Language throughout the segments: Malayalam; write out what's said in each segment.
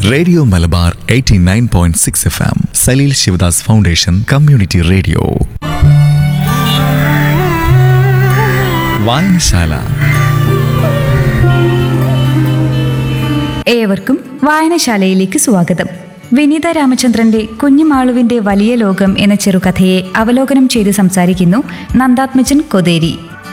radio Malabar 89.6 point six F M Saleel Sivadas foundation community radio വായനശാല ഏവർക്കും വായനശാലയിലേക്ക് സ്വാഗതം വിനീത രാമചന്ദ്രന്റെ കുഞ്ഞുമാളുവിന്റെ വലിയ ലോകം എന്ന ചെറുകഥയെ അവലോകനം ചെയ്ത് സംസാരിക്കുന്നു നന്ദാത്മജൻ കൊതേരി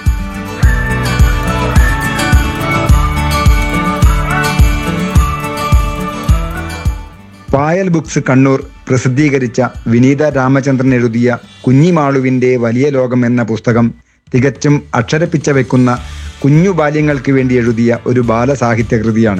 പായൽ ബുക്സ് കണ്ണൂർ പ്രസിദ്ധീകരിച്ച വിനീത രാമചന്ദ്രൻ എഴുതിയ കുഞ്ഞിമാളുവിൻ്റെ വലിയ ലോകം എന്ന പുസ്തകം തികച്ചും അക്ഷരപ്പിച്ച വെക്കുന്ന കുഞ്ഞു ബാല്യങ്ങൾക്ക് വേണ്ടി എഴുതിയ ഒരു ബാലസാഹിത്യ കൃതിയാണ്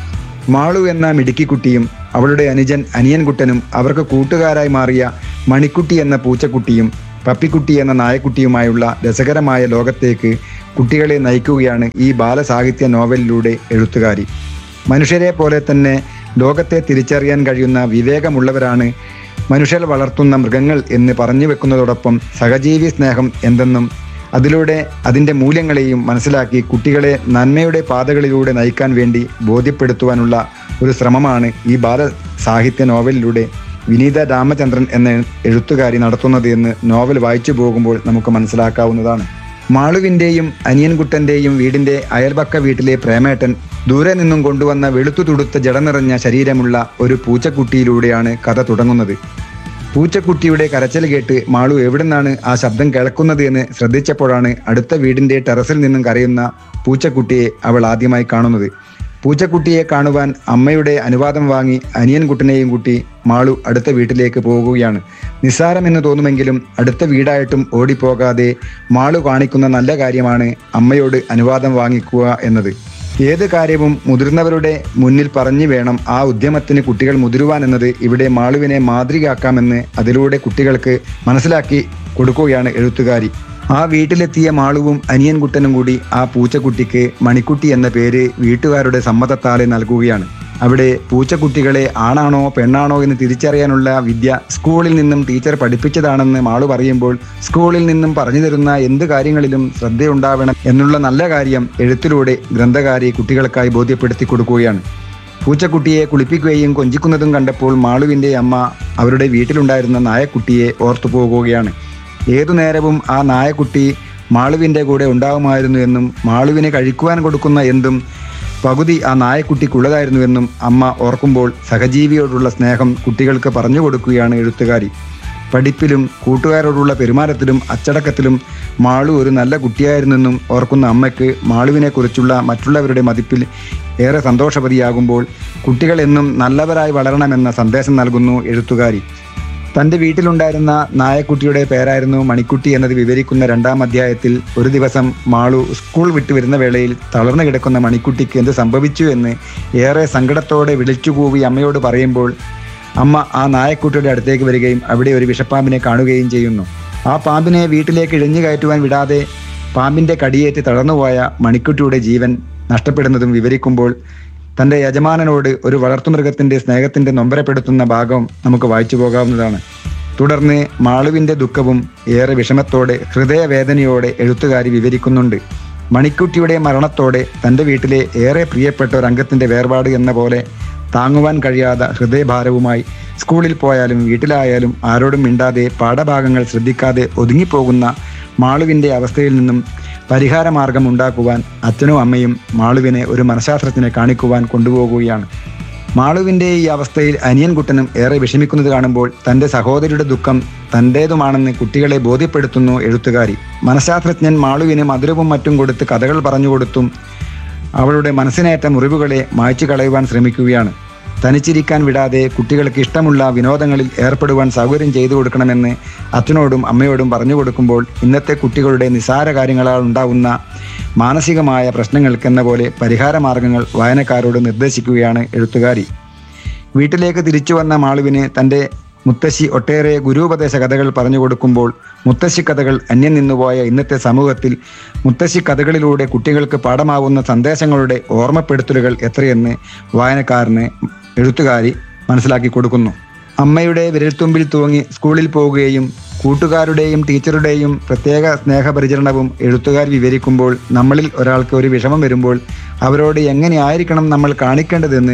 മാളു എന്ന മിടുക്കിക്കുട്ടിയും അവളുടെ അനുജൻ അനിയൻകുട്ടനും അവർക്ക് കൂട്ടുകാരായി മാറിയ മണിക്കുട്ടി എന്ന പൂച്ചക്കുട്ടിയും പപ്പിക്കുട്ടി എന്ന നായക്കുട്ടിയുമായുള്ള രസകരമായ ലോകത്തേക്ക് കുട്ടികളെ നയിക്കുകയാണ് ഈ ബാലസാഹിത്യ നോവലിലൂടെ എഴുത്തുകാരി മനുഷ്യരെ പോലെ തന്നെ ലോകത്തെ തിരിച്ചറിയാൻ കഴിയുന്ന വിവേകമുള്ളവരാണ് മനുഷ്യർ വളർത്തുന്ന മൃഗങ്ങൾ എന്ന് പറഞ്ഞു വെക്കുന്നതോടൊപ്പം സഹജീവി സ്നേഹം എന്തെന്നും അതിലൂടെ അതിൻ്റെ മൂല്യങ്ങളെയും മനസ്സിലാക്കി കുട്ടികളെ നന്മയുടെ പാതകളിലൂടെ നയിക്കാൻ വേണ്ടി ബോധ്യപ്പെടുത്തുവാനുള്ള ഒരു ശ്രമമാണ് ഈ ബാല സാഹിത്യ നോവലിലൂടെ വിനീത രാമചന്ദ്രൻ എന്ന എഴുത്തുകാരി നടത്തുന്നത് എന്ന് നോവൽ വായിച്ചു പോകുമ്പോൾ നമുക്ക് മനസ്സിലാക്കാവുന്നതാണ് മാളുവിൻ്റെയും അനിയൻകുട്ടൻ്റെയും വീടിൻ്റെ അയൽപക്ക വീട്ടിലെ പ്രേമേട്ടൻ ദൂരെ നിന്നും കൊണ്ടുവന്ന വെളുത്തു തുടുത്ത ജട നിറഞ്ഞ ശരീരമുള്ള ഒരു പൂച്ചക്കുട്ടിയിലൂടെയാണ് കഥ തുടങ്ങുന്നത് പൂച്ചക്കുട്ടിയുടെ കരച്ചിൽ കേട്ട് മാളു എവിടുന്നാണ് ആ ശബ്ദം കേൾക്കുന്നത് എന്ന് ശ്രദ്ധിച്ചപ്പോഴാണ് അടുത്ത വീടിന്റെ ടെറസിൽ നിന്നും കരയുന്ന പൂച്ചക്കുട്ടിയെ അവൾ ആദ്യമായി കാണുന്നത് പൂച്ചക്കുട്ടിയെ കാണുവാൻ അമ്മയുടെ അനുവാദം വാങ്ങി അനിയൻകുട്ടനെയും കൂട്ടി മാളു അടുത്ത വീട്ടിലേക്ക് പോകുകയാണ് നിസ്സാരമെന്ന് തോന്നുമെങ്കിലും അടുത്ത വീടായിട്ടും ഓടിപ്പോകാതെ മാളു കാണിക്കുന്ന നല്ല കാര്യമാണ് അമ്മയോട് അനുവാദം വാങ്ങിക്കുക എന്നത് ഏത് കാര്യവും മുതിർന്നവരുടെ മുന്നിൽ പറഞ്ഞു വേണം ആ ഉദ്യമത്തിന് കുട്ടികൾ മുതിരുവാൻ എന്നത് ഇവിടെ മാളുവിനെ മാതൃകയാക്കാമെന്ന് അതിലൂടെ കുട്ടികൾക്ക് മനസ്സിലാക്കി കൊടുക്കുകയാണ് എഴുത്തുകാരി ആ വീട്ടിലെത്തിയ മാളുവും അനിയൻകുട്ടനും കൂടി ആ പൂച്ചക്കുട്ടിക്ക് മണിക്കുട്ടി എന്ന പേര് വീട്ടുകാരുടെ സമ്മതത്താലെ നൽകുകയാണ് അവിടെ പൂച്ചക്കുട്ടികളെ ആണാണോ പെണ്ണാണോ എന്ന് തിരിച്ചറിയാനുള്ള വിദ്യ സ്കൂളിൽ നിന്നും ടീച്ചർ പഠിപ്പിച്ചതാണെന്ന് മാളു പറയുമ്പോൾ സ്കൂളിൽ നിന്നും പറഞ്ഞു തരുന്ന എന്ത് കാര്യങ്ങളിലും ശ്രദ്ധയുണ്ടാവണം എന്നുള്ള നല്ല കാര്യം എഴുത്തിലൂടെ ഗ്രന്ഥകാരി കുട്ടികൾക്കായി ബോധ്യപ്പെടുത്തി കൊടുക്കുകയാണ് പൂച്ചക്കുട്ടിയെ കുളിപ്പിക്കുകയും കൊഞ്ചിക്കുന്നതും കണ്ടപ്പോൾ മാളുവിൻ്റെ അമ്മ അവരുടെ വീട്ടിലുണ്ടായിരുന്ന നായക്കുട്ടിയെ ഓർത്തു പോകുകയാണ് ഏതു നേരവും ആ നായക്കുട്ടി മാളുവിൻ്റെ കൂടെ ഉണ്ടാവുമായിരുന്നു എന്നും മാളുവിന് കഴിക്കുവാൻ കൊടുക്കുന്ന എന്തും പകുതി ആ നായക്കുട്ടിക്കുള്ളതായിരുന്നുവെന്നും അമ്മ ഓർക്കുമ്പോൾ സഹജീവിയോടുള്ള സ്നേഹം കുട്ടികൾക്ക് പറഞ്ഞു കൊടുക്കുകയാണ് എഴുത്തുകാരി പഠിപ്പിലും കൂട്ടുകാരോടുള്ള പെരുമാറ്റത്തിലും അച്ചടക്കത്തിലും മാളു ഒരു നല്ല കുട്ടിയായിരുന്നെന്നും ഓർക്കുന്ന അമ്മയ്ക്ക് മാളുവിനെക്കുറിച്ചുള്ള മറ്റുള്ളവരുടെ മതിപ്പിൽ ഏറെ സന്തോഷവതിയാകുമ്പോൾ കുട്ടികൾ എന്നും നല്ലവരായി വളരണമെന്ന സന്ദേശം നൽകുന്നു എഴുത്തുകാരി തൻ്റെ വീട്ടിലുണ്ടായിരുന്ന നായക്കുട്ടിയുടെ പേരായിരുന്നു മണിക്കുട്ടി എന്നത് വിവരിക്കുന്ന രണ്ടാം അധ്യായത്തിൽ ഒരു ദിവസം മാളു സ്കൂൾ വിട്ടു വരുന്ന വേളയിൽ തളർന്നു കിടക്കുന്ന മണിക്കുട്ടിക്ക് എന്ത് സംഭവിച്ചു എന്ന് ഏറെ സങ്കടത്തോടെ വിളിച്ചുകൂവി അമ്മയോട് പറയുമ്പോൾ അമ്മ ആ നായക്കുട്ടിയുടെ അടുത്തേക്ക് വരികയും അവിടെ ഒരു വിഷപ്പാമ്പിനെ കാണുകയും ചെയ്യുന്നു ആ പാമ്പിനെ വീട്ടിലേക്ക് ഇഴഞ്ഞു കയറ്റുവാൻ വിടാതെ പാമ്പിന്റെ കടിയേറ്റ് തളർന്നുപോയ മണിക്കുട്ടിയുടെ ജീവൻ നഷ്ടപ്പെടുന്നതും വിവരിക്കുമ്പോൾ തന്റെ യജമാനനോട് ഒരു വളർത്തുമൃഗത്തിന്റെ സ്നേഹത്തിന്റെ നൊമ്പരപ്പെടുത്തുന്ന ഭാഗം നമുക്ക് വായിച്ചു പോകാവുന്നതാണ് തുടർന്ന് മാളുവിന്റെ ദുഃഖവും ഏറെ വിഷമത്തോടെ ഹൃദയവേദനയോടെ എഴുത്തുകാരി വിവരിക്കുന്നുണ്ട് മണിക്കുട്ടിയുടെ മരണത്തോടെ തന്റെ വീട്ടിലെ ഏറെ പ്രിയപ്പെട്ട ഒരു അംഗത്തിന്റെ വേർപാട് എന്ന പോലെ താങ്ങുവാൻ കഴിയാതെ ഹൃദയഭാരവുമായി സ്കൂളിൽ പോയാലും വീട്ടിലായാലും ആരോടും മിണ്ടാതെ പാഠഭാഗങ്ങൾ ശ്രദ്ധിക്കാതെ ഒതുങ്ങിപ്പോകുന്ന മാളുവിന്റെ അവസ്ഥയിൽ നിന്നും പരിഹാരമാർഗം ഉണ്ടാക്കുവാൻ അച്ഛനും അമ്മയും മാളുവിനെ ഒരു മനഃശാസ്ത്രജ്ഞനെ കാണിക്കുവാൻ കൊണ്ടുപോകുകയാണ് മാളുവിന്റെ ഈ അവസ്ഥയിൽ അനിയൻകുട്ടനും ഏറെ വിഷമിക്കുന്നത് കാണുമ്പോൾ തന്റെ സഹോദരിയുടെ ദുഃഖം തൻ്റേതുമാണെന്ന് കുട്ടികളെ ബോധ്യപ്പെടുത്തുന്നു എഴുത്തുകാരി മനഃശാസ്ത്രജ്ഞൻ മാളുവിന് മധുരവും മറ്റും കൊടുത്ത് കഥകൾ പറഞ്ഞു കൊടുത്തും അവളുടെ മനസ്സിനേറ്റ മുറിവുകളെ മായ്ച്ചു കളയുവാൻ ശ്രമിക്കുകയാണ് തനിച്ചിരിക്കാൻ വിടാതെ കുട്ടികൾക്ക് ഇഷ്ടമുള്ള വിനോദങ്ങളിൽ ഏർപ്പെടുവാൻ സൗകര്യം ചെയ്തു കൊടുക്കണമെന്ന് അച്ഛനോടും അമ്മയോടും പറഞ്ഞു കൊടുക്കുമ്പോൾ ഇന്നത്തെ കുട്ടികളുടെ നിസാര കാര്യങ്ങളാൽ ഉണ്ടാവുന്ന മാനസികമായ പ്രശ്നങ്ങൾക്കെന്ന പോലെ പരിഹാര മാർഗങ്ങൾ വായനക്കാരോട് നിർദ്ദേശിക്കുകയാണ് എഴുത്തുകാരി വീട്ടിലേക്ക് തിരിച്ചു വന്ന മാളുവിന് തൻ്റെ മുത്തശ്ശി ഒട്ടേറെ ഗുരുപദേശ കഥകൾ പറഞ്ഞു കൊടുക്കുമ്പോൾ മുത്തശ്ശി കഥകൾ അന്യം നിന്നുപോയ ഇന്നത്തെ സമൂഹത്തിൽ മുത്തശ്ശി കഥകളിലൂടെ കുട്ടികൾക്ക് പാഠമാവുന്ന സന്ദേശങ്ങളുടെ ഓർമ്മപ്പെടുത്തലുകൾ എത്രയെന്ന് വായനക്കാരന് എഴുത്തുകാരി മനസ്സിലാക്കി കൊടുക്കുന്നു അമ്മയുടെ വിരൽത്തുമ്പിൽ തൂങ്ങി സ്കൂളിൽ പോവുകയും കൂട്ടുകാരുടെയും ടീച്ചറുടെയും പ്രത്യേക സ്നേഹപരിചരണവും എഴുത്തുകാർ വിവരിക്കുമ്പോൾ നമ്മളിൽ ഒരാൾക്ക് ഒരു വിഷമം വരുമ്പോൾ അവരോട് എങ്ങനെയായിരിക്കണം നമ്മൾ കാണിക്കേണ്ടതെന്ന്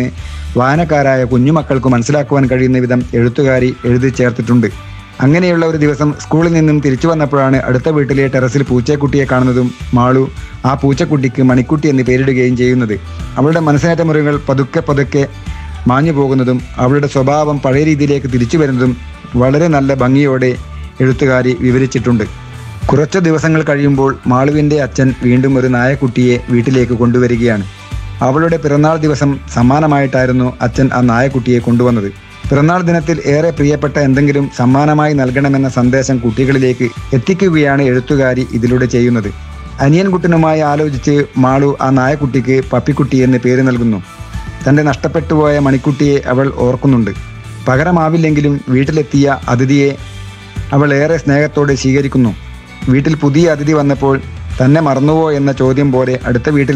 വായനക്കാരായ കുഞ്ഞുമക്കൾക്ക് മനസ്സിലാക്കുവാൻ കഴിയുന്ന വിധം എഴുത്തുകാരി എഴുതി ചേർത്തിട്ടുണ്ട് അങ്ങനെയുള്ള ഒരു ദിവസം സ്കൂളിൽ നിന്നും തിരിച്ചു വന്നപ്പോഴാണ് അടുത്ത വീട്ടിലെ ടെറസിൽ പൂച്ചക്കുട്ടിയെ കാണുന്നതും മാളു ആ പൂച്ചക്കുട്ടിക്ക് മണിക്കുട്ടി എന്ന് പേരിടുകയും ചെയ്യുന്നത് അവളുടെ മനസ്സിനേറ്റ മുറിവുകൾ പതുക്കെ പതുക്കെ മാഞ്ഞു പോകുന്നതും അവളുടെ സ്വഭാവം പഴയ രീതിയിലേക്ക് തിരിച്ചു വരുന്നതും വളരെ നല്ല ഭംഗിയോടെ എഴുത്തുകാരി വിവരിച്ചിട്ടുണ്ട് കുറച്ച് ദിവസങ്ങൾ കഴിയുമ്പോൾ മാളുവിൻ്റെ അച്ഛൻ വീണ്ടും ഒരു നായക്കുട്ടിയെ വീട്ടിലേക്ക് കൊണ്ടുവരികയാണ് അവളുടെ പിറന്നാൾ ദിവസം സമ്മാനമായിട്ടായിരുന്നു അച്ഛൻ ആ നായക്കുട്ടിയെ കൊണ്ടുവന്നത് പിറന്നാൾ ദിനത്തിൽ ഏറെ പ്രിയപ്പെട്ട എന്തെങ്കിലും സമ്മാനമായി നൽകണമെന്ന സന്ദേശം കുട്ടികളിലേക്ക് എത്തിക്കുകയാണ് എഴുത്തുകാരി ഇതിലൂടെ ചെയ്യുന്നത് അനിയൻകുട്ടനുമായി ആലോചിച്ച് മാളു ആ നായക്കുട്ടിക്ക് പപ്പിക്കുട്ടി എന്ന് പേര് നൽകുന്നു തൻ്റെ നഷ്ടപ്പെട്ടുപോയ മണിക്കുട്ടിയെ അവൾ ഓർക്കുന്നുണ്ട് പകരമാവില്ലെങ്കിലും വീട്ടിലെത്തിയ അതിഥിയെ അവൾ ഏറെ സ്നേഹത്തോടെ സ്വീകരിക്കുന്നു വീട്ടിൽ പുതിയ അതിഥി വന്നപ്പോൾ തന്നെ മറന്നുവോ എന്ന ചോദ്യം പോലെ അടുത്ത വീട്ടിൽ